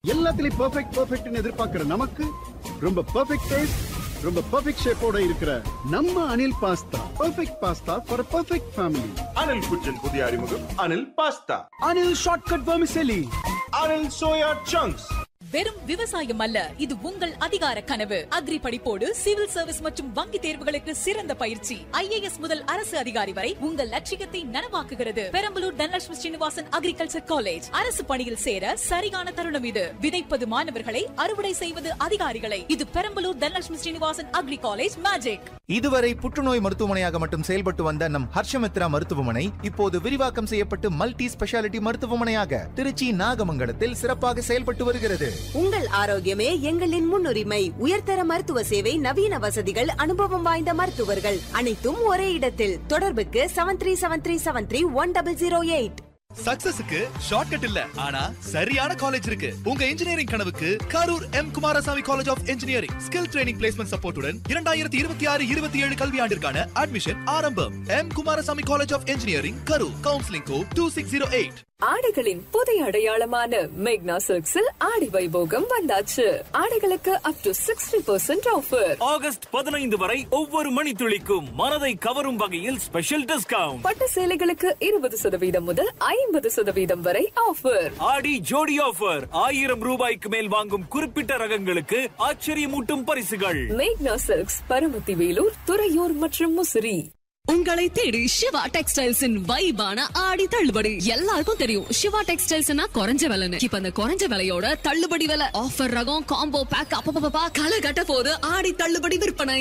எல்லாத்துலயும் பெர்ஃபெக்ட் பெர்ஃபெக்ட்னு எதிர்பார்க்கிற நமக்கு ரொம்ப பெர்ஃபெக்ட் டேஸ்ட் ரொம்ப பெர்ஃபெக்ட் ஷேப்போட இருக்கிற நம்ம Anil pasta perfect pasta for perfect family Anil kitchen புதிய அறிமுகம் Anil pasta Anil shortcut vermicelli Anil soya chunks வெறும் விவசாயம் அல்ல இது உங்கள் அதிகார கனவு அக்ரி படிப்போடு சிவில் சர்வீஸ் மற்றும் வங்கி தேர்வுகளுக்கு சிறந்த பயிற்சி ஐஏஎஸ் முதல் அரசு அதிகாரி வரை உங்கள் லட்சியத்தை நனவாக்குகிறது பெரம்பலூர் தனலட்சுமி ஸ்ரீனிவாசன் அக்ரிகல்ச்சர் காலேஜ் அரசு பணியில் சேர சரியான தருணம் இது விதைப்பது மாணவர்களை அறுவடை செய்வது அதிகாரிகளை இது Perambalur Dhanalakshmi Srinivasan agri college magic இதுவரை புற்றுநோய் மருத்துவமனையாக மட்டும் செயல்பட்டு வந்த நம் ஹர்ஷமித்ரா மருத்துவமனை இப்போது விரிவாக்கம் செய்யப்பட்டு மல்டி ஸ்பெஷாலிட்டி மருத்துவமனையாக திருச்சி நாகமங்கலத்தில் சிறப்பாக செயல்பட்டு வருகிறது உங்கள் ஆரோக்கியமே எங்களின் முன்னுரிமை உயர்தர மருத்துவ சேவை நவீன வசதிகள் அனுபவம் வாய்ந்த மருத்துவர்கள் அனைத்தும் ஒரே இடத்தில் தொடர்புக்கு seven three seven three seven three one double zero eight சக்சஸுக்கு ஷார்ட்கட் இல்ல ஆனா சரியான காலேஜ் இருக்கு உங்க இன்ஜினியரிங் கனவுக்கு Karur M Kumarasamy college of engineering skill training placement சப்போர்ட்டுடன் இரண்டாயிரத்தி இருபத்தி ஆறு இருபத்தி ஏழு கல்வியாண்டிற்கான அட்மிஷன் ஆரம்பம் M Kumarasamy college of engineering Karur counselling code two six zero eight ஆடைகளின் புதிய அடையாளமான மேக்னா சில்க்ஸில் ஆடி வைபோகம் வந்தாச்சு ஆடைகளுக்கு up to sixty percent offer August பதினைந்து வரை ஒவ்வொரு மணித்துளிக்கும் மனதை கவரும் வகையில் ஸ்பெஷல் டிஸ்கவுண்ட் பட்டு சேலைகளுக்கு இருபது சதவீதம் முதல் ஐம்பது சதவீதம் வரை ஆஃபர் ஆடி ஜோடி ஆஃபர் ஆயிரம் ரூபாய்க்கு மேல் வாங்கும் குறிப்பிட்ட ரகங்களுக்கு ஆச்சரியமூட்டும் பரிசுகள் மேக்னா சில்க்ஸ் பரமத்தி வேலூர் துறையூர் மற்றும் முசிறி உங்களை தேடி சிவா டெக்ஸ்டைல்ஸின் வைபான ஆடி தள்ளுபடி எல்லாருக்கும் தெரியும் சிவா டெக்ஸ்டைல்ஸ்னா குறைஞ்ச விலைன்னு இப்ப அந்த குறைஞ்ச விலையோட தள்ளுபடி விலை ஆஃபர் ரகம் காம்போ பேக் அப்பப்பா களை கட்ட போது ஆடி தள்ளுபடி விற்பனை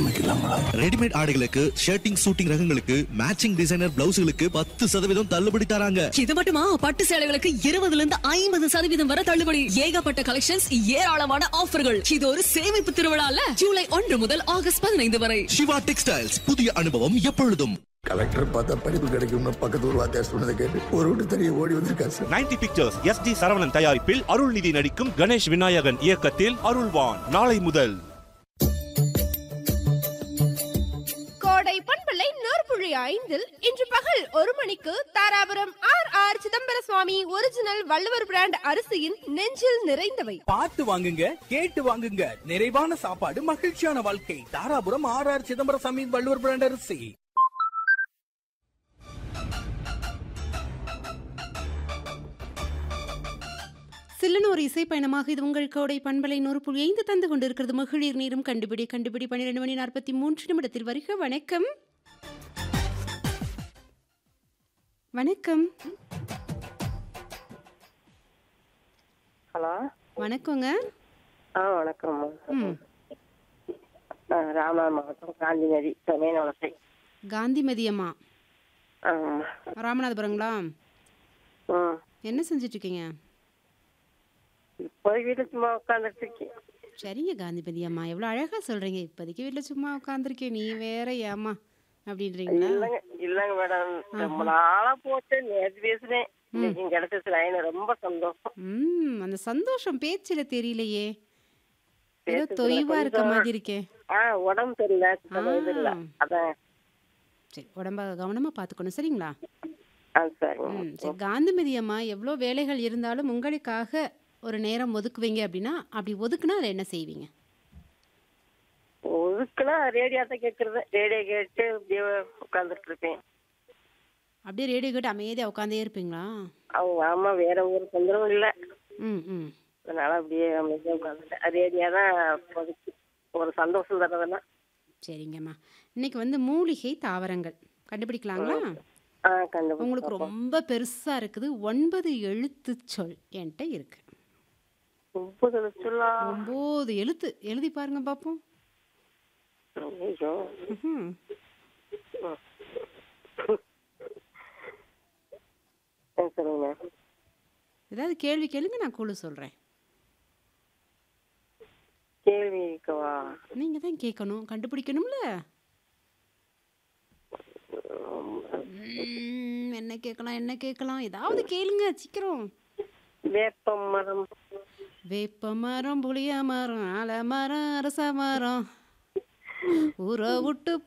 ரெடிமேட் ஆடைகளுக்கு ஷர்ட்டிங் சூட்டிங் ரகங்களுக்கு மேட்சிங் டிசைனர் பிளவுஸ்களுக்கு பத்து சதவீதம் தள்ளுபடி தராங்க இது மட்டுமா பட்டு சேலைகளுக்கு இருபதுல இருந்து ஐம்பது சதவீதம் வரை தள்ளுபடி ஏகப்பட்ட கலெக்ஷன்ஸ் ஏராளமான ஆஃபர்கள் இது ஒரு சேமிப்பு திருவிழால ஜூலை ஒன்று முதல் ஆகஸ்ட் பதினைந்து வரை சிவா டெக்ஸ்டைல்ஸ் புதிய அனுபவம் எப்பொழுதும் கலெக்டர் பார்த்தா படிப்பு கிடைக்கும்னு பக்கத்து ஊர் வாத்தியார் சொன்னதை கேட்டு ஒரு விட்டு தெரிய ஓடி வந்திருக்காரு sir ninety pictures S T Saravanan தயாரிப்பில் அருள்நிதி நடிக்கும் கணேஷ் விநாயகன் இயக்கத்தில் அருள்வான் நாளை முதல் கோடை பண்பலை நூற்புழி ஐந்தில் இன்று பகல் ஒரு மணிக்கு Dharapuram R R Chidambara Swami original Valluvar brand அரிசியின் நெஞ்சில் நிறைந்தவை பார்த்து வாங்குங்க கேட்டு வாங்குங்க நிறைவான சாப்பாடு மகிழ்ச்சியான வாழ்க்கை Dharapuram R R Chidambarasamy Valluvar brand அரிசி சில்லனூர் இசை பயணமாக இது உங்கள் கோடை பண்பலை நூறு புள்ளி ஐந்து தந்து கொண்டிருக்கிறது மகளிர் நீரும் கண்டுபிடி கண்டுபிடி பன்னிரெண்டு மணி நாற்பத்தி மூன்று நிமிடத்தில் வருக வணக்கம் வணக்கம் ஹலோ வணக்கங்க ஆ வணக்கம் ம் ராமநாதபுரம் மாவட்டம் காந்திநதி சமயன வலசை காந்திமதி அம்மா ஆ ராமநாதபுரங்களா ம் என்ன செஞ்சுட்டு இருக்கீங்க இப்போதைக்கு வீட்டில் சும்மா உட்காந்துட்டு இருக்கேன் சரிங்க காந்திமதி அம்மா எவ்வளோ அழகாக சொல்கிறீங்க இப்போதைக்கு வீட்டில் சும்மா உட்காந்துருக்கேன் நீ வேற ஏம்மா அப்படின்றீங்களா இல்லைங்க இல்லைங்க மேடம் ரொம்ப நாளா போச்சு நேற்று பேசுனேன் இன்னைக்கு கிடைச்சிச்சு லைன் ரொம்ப சந்தோஷம் ம் அந்த சந்தோஷம் பேச்சில் தெரியலையே ஏதோ பேசுறதுல தொய்வா இருக்க கொஞ்சம் மாதிரி இருக்கே ஆ உடம்பு சரியில்லை சுத்தமா இது இல்லை ஆ. அதான் சரி உடம்ப கவனமாக பார்த்துக்கணும் சரிங்களா ஆ சரிங்க ம் சரி காந்திமதி அம்மா எவ்வளோ வேலைகள் இருந்தாலும் உங்களுக்காக ஒரு நேரம் ஒதுக்குவீங்க அப்படின்னா அப்படி ஒதுக்குனா அதில் என்ன செய்வீங்க ஒதுக்குனா ரேடியோ தான் கேட்கறது ரேடியோ கேட்டு அப்படியே உட்காந்துட்டு இருப்பேன் அப்படியே ரேடியோ கேட்டு அமைதியாக உட்காந்தே இருப்பீங்களா அவங்க ஆமா வேற ஒரு தொந்தரவும் இல்லை ம் ம் அதனால அப்படியே அமைதியாக உட்காந்துட்டேன் ரேடியோ தான் இப்போதைக்கு ஒரு சந்தோஷம் தரதெல்லாம் சரிங்கம்மா இன்னைக்கு வந்து மூலிகை தாவரங்கள் கண்டுபிடிக்கலாங்களா ஆ கண்டிப்பா உங்களுக்கு ரொம்ப பெருசாக இருக்குது ஒன்பது எழுத்து சொல் என்கிட்ட இருக்கு முப்பது லட்சம்லா ஒம்பது எழுத்து எழுதி பாருங்க பார்ப்போம் ஐயோ ம்ஹும். ஆ, சொல்லுங்க ஏதாவது கேள்வி கேளுங்க நான் குழு சொல்கிறேன் கேள்வி இருக்கவா நீங்கள் தான் கேட்கணும் கண்டுபிடிக்கணும்ல ம், என்ன கேட்கலாம் என்ன கேட்கலாம் ஏதாவது கேளுங்க சீக்கிரம் வேப்ப மரம் வேப்ப மரம் புளிய மரம் ஆல மரம் அரச மரம் ஊற விட்டு